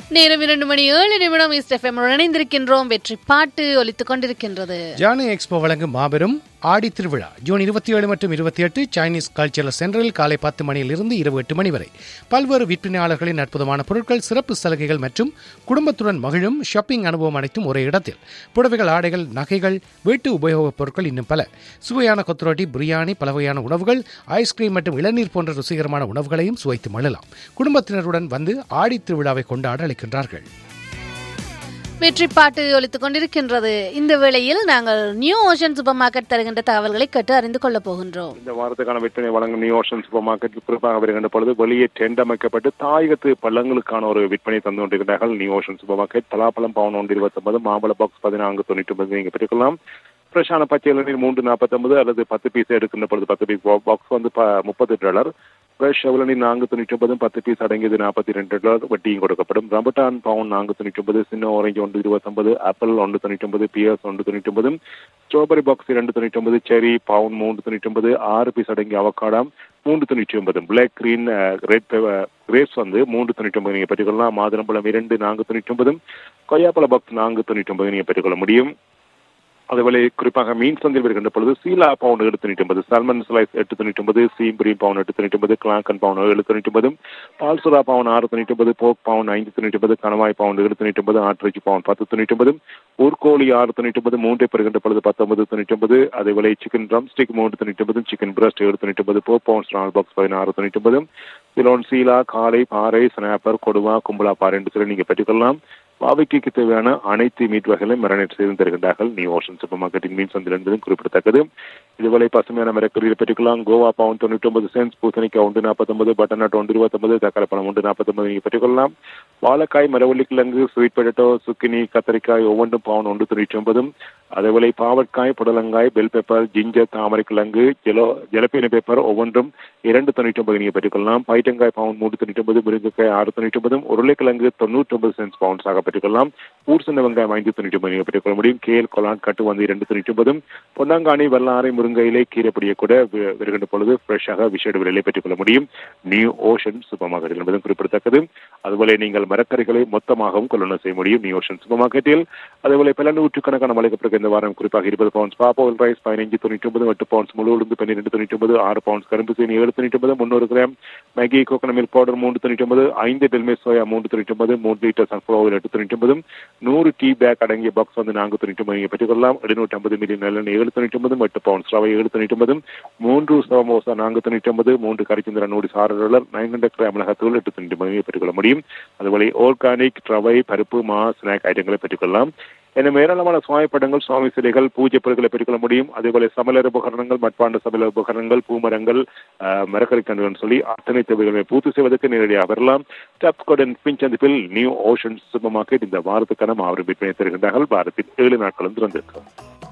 நேரம் இரண்டு மணி ஏழு நிமிடம் ஈஸ்ட் எஃப்எம் இணைந்திருக்கின்றோம் வெற்றி பாட்டு ஒலித்துக் கொண்டிருக்கின்றது ஜானி எக்ஸ்போ வழங்கும் மாபெரும் ஆடி திருவிழா ஜூன் இருபத்தி ஏழு மற்றும் இருபத்தி எட்டு சைனீஸ் கல்ச்சரல் சென்டரில் காலை பத்து மணியிலிருந்து இரவு எட்டு மணி வரை பல்வேறு விற்பனையாளர்களின் அற்புதமான பொருட்கள் சிறப்பு சலுகைகள் மற்றும் குடும்பத்துடன் மகிழும் ஷாப்பிங் அனுபவம் அனைத்தும் ஒரே இடத்தில் புடவைகள் ஆடைகள் நகைகள் வீட்டு உபயோகப் பொருட்கள் இன்னும் பல சுவையான கொத்துரோட்டி பிரியாணி பல வகையான உணவுகள் ஐஸ்கிரீம் மற்றும் இளநீர் போன்ற ருசிகரமான உணவுகளையும் சுவைத்து மழலாம் குடும்பத்தினருடன் வந்து ஆடி திருவிழாவை கொண்டாட அழைக்கின்றார்கள் வெற்றி பாட்டு ஒலித்துக் கொண்டிருக்கின்றது இந்த வேளையில் நாங்கள் நியூ ஓஷன் சூப்பர் மார்க்கெட் தருகின்ற தகவல்களை கேட்டு அறிந்து கொள்ளப் போகின்றோம் இந்த வாரத்துக்கான விற்பனை வழங்கும் நியூ ஓஷன் சூப்பர் மார்க்கெட்டில் குறிப்பாக வருகின்ற பொழுது வெளியே டென்ட் அமைக்கப்பட்டு தாயகத்து பள்ளங்களுக்கான ஒரு விற்பனை தந்து கொண்டிருக்கிறார்கள் நியூ ஓஷன் சூப்பர் மார்க்கெட் பலாப்பழம் பவுன் ஒன்று இருபத்தொன்பது மாம்பழ பாக்ஸ் பதினான்கு தொண்ணூற்றி ஒன்பது நீங்கள் பெற்றுக்கொள்ளலாம் ஃப்ரெஷ்ஷான பச்சை இளநீர் மூன்று நாற்பத்தொன்பது அல்லது பத்து பீஸ் எடுக்கின்ற பொழுது பத்து பீஸ் பாக்ஸ் வந்து ப- முப்பது டாலர் ஃப்ரெஷ் இளநீர் நான்கு தொண்ணூற்றி ஒன்பதும் பத்து பீஸ் அடங்கியது நாற்பத்தி ரெண்டு டாலர் வட்டியும் கொடுக்கப்படும் ரம்பட்டான் பவுன் நான்கு தொண்ணூற்றி ஒன்பது சின்ன ஆரஞ்சு ஒன்று இருபத்தொன்பது ஆப்பிள் ஒன்று தொண்ணூற்றி ஒன்பது பியர்ஸ் ஒன்று தொண்ணூற்றி ஒன்பது ஸ்ட்ராபெரி பாக்ஸ் இரண்டு தொண்ணூற்றி ஒன்பது செரி பவுன் மூன்று தொண்ணூற்றி ஒன்பது ஆறு பீஸ் அடங்கிய அவக்காடாம் மூன்று தொண்ணூற்றி ஒன்பது பிளாக் கிரீன் ரெட் கிரேப்ஸ் வந்து மூன்று தொண்ணூற்றி ஒன்பது நீங்கள் பெற்றுக்கொள்ளலாம் மாதுளம்பழம் இரண்டு நான்கு தொண்ணூற்றி ஒன்பதும் கொய்யாப்பழ பாக்ஸ் நான்கு தொண்ணூற்றி ஒன்பது நீங்கள் பெற்றுக்கொள்ள முடியும் அதுபோல குறிப்பாக மீன் சந்தையில் வருகின்ற பொழுது சீலா பவுன் ஏழு தொண்ணூற்றி ஒன்பது சல்மன் ஸ்லைஸ் எட்டு தொண்ணூற்றி ஒன்பது சீம்பரி பவுன் எட்டு தொண்ணூற்றி ஒன்பது கிளாக்கன் பவுன் ஏழு தொண்ணூற்றி ஒன்பது பால்சுரா பவுன் ஆறு தொண்ணூற்றி ஒன்பது போக் பவுன் ஐந்து தொண்ணூற்றி ஒன்பது கணவாய் பவுன் ஏழு தொண்ணூற்றி ஒன்பது ஆட்டிறைச்சி பவுன் பத்து தொண்ணூற்றி ஒன்பது ஊர்கோழி ஆறு தொண்ணூற்றி ஒன்பது மூன்றை பெறுகின்ற பொழுது பத்தொன்பது தொண்ணூற்றி ஒன்பது அதேபோல சிக்கன் ட்ரம் ஸ்டிக் மூன்று தொண்ணூற்றி ஒன்பது சிக்கன் பிரஸ்ட் ஏழு தொண்ணூற்றி ஒன்பது போ பவுன் ஸ்ட்ரால் பாக்ஸ் பதினாறு தொண்ணூற்றி ஒன்பது சிலோன் சீலா காலை பாறை ஸ்னாப்பர் கொடுவா கும்பலா பாறை என்று சொல்லி நீங்கள் பெற்றுக்கொள்ளலாம் பாவிக்கு தேவையான அனைத்து மீட் வகைகளையும் மரணேட் செய்து தருகின்றார்கள் நியூ ஓஷன் சூப்பர் மார்க்கெட்டின் மீன் சந்தையில் என்பதும் குறிப்பிடத்தக்கது இதுவரை பசுமையான மரக்கறியில் பெற்றுக்கலாம் கோவா பவுன் தொண்ணூற்றி ஒன்பது சென்ஸ் பூசணிக்காய் ஒன்று நாற்பத்தொன்பது பட்டர்நட் ஒன்று இருபத்தொன்பது தக்காளி பழம் ஒன்று நாற்பத்தொன்பது நீங்கள் பெற்றுக்கொள்ளலாம் வாழைக்காய் மரவள்ளி கிழங்கு ஸ்வீட் பொட்டேட்டோ சுக்கினி கத்தரிக்காய் ஒவ்வொன்றும் பவுன் ஒன்று தொண்ணூற்றி ஒன்பதும் அதேபோல பாவற்காய் புடலங்காய் பெல் பெப்பர் ஜிஞ்சர் தாமரை கிழங்கு ஜெலோ ஜலப்பீன பேப்பர் ஒவ்வொன்றும் இரண்டு தொண்ணூற்றி ஒன்பது நீங்கள் பெற்றுக்கொள்ளலாம் பைட்டங்காய் பவுன் மூன்று தொண்ணூற்றி ஒன்பது முருங்கைக்காய் ஆறு தொண்ணூற்றி ஒன்பதும் உருளைக்கிழங்கு தொண்ணூற்றி ஒன்பது சென்ஸ் பவுன்ஸாக பெற்றுக்கொள்ளலாம் ஊர்சன வெங்காயம் ஐந்து தொண்ணூற்றி ஒன்பது நீங்கள் பெற்றுக்கொள்ள முடியும் கேல் கொலான் கட்டு வந்து இரண்டு தொண்ணூற்றி ஒன்பதும் பொன்னாங்கானி வல்லாரை முருங்கையிலே கீரைப்படியை கூட வி- வருகின்ற பொழுது ஃப்ரெஷ்ஷாக விஷேட விலையிலே பெற்றுக்கொள்ள முடியும் நியூ ஓஷன் சூப்பர் மார்க்கெட் என்பதும் குறிப்பிடத்தக்கது அதுபோல நீங்கள் மரக்கறிகளை மொத்தமாகவும் கொள்ளணும் செய்ய முடியும் நியூ ஓஷன் சூப்பர் மார்க்கெட்டில் அதேபோல பல நூற்றுக்கணக்கான மலைக்கு இந்த வாரம் குறிப்பாக இருபது பவுன்ஸ் பாப்போல் ரைஸ் பதினைஞ்சு தொண்ணூற்றி ஒன்பது எட்டு பவுன்ஸ் முழு உளுந்து பன்னிரெண்டு தொண்ணூற்றி ஒன்பது ஆறு பவுன்ஸ் கரும்பு சீனி ஏழு தொண்ணூற்றி ஒன்பது முந்நூறு gram Maggi coconut milk powder மூன்று தொண்ணூற்றி ஒன்பது ஐந்து டெல்மே சோயா மூன்று தொண்ணூற்றி ஒன்பது மூன்று லிட்டர் சன்ஃப்ளவர் எட்டு தொண்ணூற்றி ஒன்பதும் நூறு டீ பேக் அடங்கிய பாக்ஸ் வந்து நான்கு தொண்ணூற்றி ஒன்பது நீங்கள் பெற்றுக்கொள்ளலாம் எழுநூற்றி ஐம்பது மில்லி நல்லெண்ணெய் ஏழு தொண்ணூற்றி ஒன்பதும் எட்டு பவுன்ஸ் ரவை ஏழு தொண்ணூற்றி ஒன்பதும் மூன்று சமோசா நான்கு தொண்ணூற்றி ஒன்பது மூன்று கரிச்சந்திர நூறு ஆறு டாலர் நைன் ஹண்ட்ரட் கிராம் மிளகாத்தூள் எட்டு தொண்ணூற்றி ஒன்பது நீங்கள் பெற்றுக்கொள்ள முடியும் அதுபோல ஆர்கானிக் ரவை பருப்பு மா ஸ்நாக் ஐட்டங்களை பெற்றுக்கொள்ளலாம் என ஏராளமான சுவாமி படங்கள் சுவாமி சிலைகள் பூஜை பொருட்களை பெற்றுக்கொள்ள முடியும் அதேபோல சமையலர் உபகரணங்கள் மட்பாண்ட சமையலர் உபகரணங்கள் பூமரங்கள் ஆஹ், மரக்கறி கன்றுகள் சொல்லி அத்தனை தேவைகளை பூர்த்தி செய்வதற்கு நேரடியாக வரலாம் டப்ஸ்கோடன் பின்சந்திப்பில் நியூ ஓஷன் சூப்பர் மார்க்கெட் இந்த வாரத்துக்கான மாபெரும் விற்பனை தருகின்றார்கள் வாரத்தில் ஏழு நாட்களும் திறந்திருக்கும்